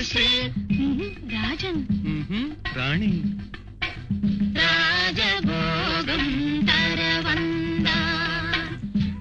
ஸ்ரீ ம்ஹும், ராஜன் ம்ஹும், ராணி ராஜபோகம் தர வந்தார்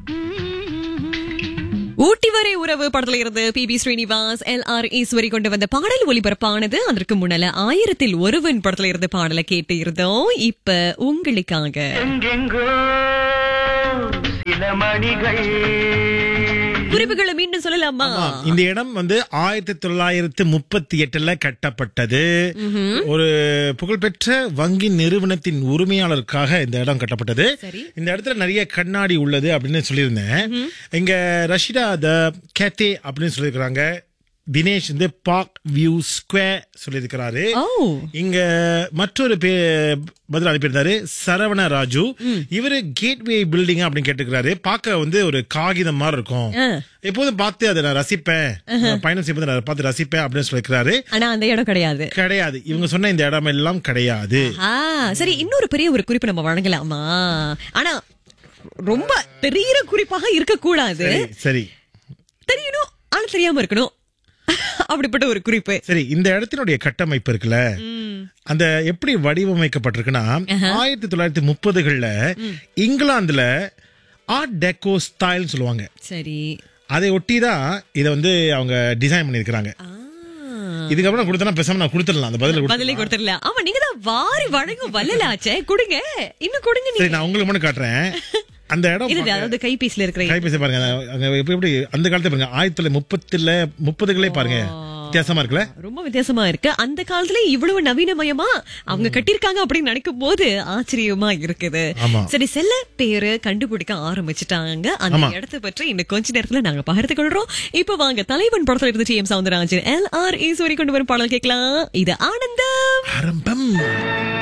ம்ஹும். ஊட்டி வரை உறவு படத்துல இருந்து P B Srinivas L R Eswari கொண்டு வந்த பாடல் ஒலிபரப்பானது அதற்கு முன்னால ஆயிரத்தில் ஒருவன் படத்துல இருந்து பாடலை கேட்டு இருந்தோம் இப்ப உங்களுக்காக எங்கெங்கோ சில மணிகள் குறிப்புகளை மீண்டும் சொல்லலாமா ஆமா, இந்த இடம் வந்து ஆயிரத்தி தொள்ளாயிரத்து முப்பத்தி எட்டுல கட்டப்பட்டது ஒரு புகழ்பெற்ற வங்கி நிறுவனத்தின் உரிமையாளருக்காக இந்த இடம் கட்டப்பட்டது சரி. இந்த இடத்துல நிறைய கண்ணாடி உள்ளது அப்படின்னு சொல்லியிருந்தேன் இங்க ரஷிடா த கேத்தே அப்படின்னு சொல்லியிருக்கிறாங்க தினேஷ் வந்து பார்க் வியூ ஸ்கொயர் சொல்லியிருக்கிறாரு ஓ இங்க மற்றொரு பே பதில் அனுப்பியிருந்தாரு சரவண ராஜு இவரு கேட்வே பில்டிங் அப்படின்னு கேட்டுக்கிறாரு பார்க்க வந்து ஒரு காகிதம் மாதிரி இருக்கும் ஆ. எப்போதும் பார்த்து அதை நான் ரசிப்பேன் நான் பயணம் செய்யும்போது நான் பார்த்து ரசிப்பேன் அப்படின்னு சொல்லியிருக்கிறாரு ஆனா அந்த இடம் கிடையாது கிடையாது இவங்க சொன்ன இந்த இடம் எல்லாம் கிடையாது ஆ சரி இன்னொரு பெரிய ஒரு குறிப்பு நம்ம வழங்கலாமா ஆனா ரொம்ப தெரியிற குறிப்பாக இருக்கக்கூடாது சரி சரி தெரியணும் ஆனா தெரியாம இருக்கணும் அப்படிப்பட்ட ஒரு குறிப்பு சரி இந்த இடத்தினுடைய கட்டமைப்பு இருக்குல்ல அந்த எப்படி வடிவமைக்கப்பட்டிருக்குன்னா ஆயிரத்தி தொள்ளாயிரத்தி முப்பதுகள்ல இங்கிலாந்துல ஆர்ட் டெக்கோ ஸ்டைல் சொல்லுவாங்க சரி அதை ஒட்டி தான் இதை வந்து அவங்க டிசைன் பண்ணியிருக்கிறாங்க ஆ. இதுக்கப்புறம் நான் கொடுத்தனா பேசாம நான் கொடுத்துடலாம் அந்த பதில பதிலே கொடுத்துடல ஆமா நீங்க தான் வாரி வழங்கும் வல்லலாச்சே கொடுங்க இன்னும் கொடுங்க சரி நீங்க நான் உங்களுக்கு மட்டும் காட்டுறேன் அந்த இடம் இது பார்க்க- அதாவது கைபேசியில இருக்கிற கைபேசி பாருங்க அந்த- அங்க எப்படி எப்படி அந்த காலத்துல பாருங்க ஆயிரத்தி தொள்ளாயிரத்தி முப்பத்துல முப்பதுகளே பாருங்க வித்தியாசமா இருக்குல்ல ரொம்ப வித்தியாசமா இருக்கு அந்த காலத்துல இவ்வளவு நவீனமயமா அவங்க கட்டியிருக்காங்க அப்படின்னு நினைக்கும் போது ஆச்சரியமா இருக்குது ஆமா. சரி செல்ல பேரு கண்டுபிடிக்க ஆரம்பிச்சுட்டாங்க அந்த ஆமா. இடத்தை பற்றி இன்னும் கொஞ்ச நேரத்துல நாங்க பகிர்ந்து கொள்றோம் இப்ப வாங்க தலைவன் படத்துல இருந்து T M Soundararajan L R Eswari கொண்டு வரும் பாடல் கேட்கலாம் இது ஆனந்த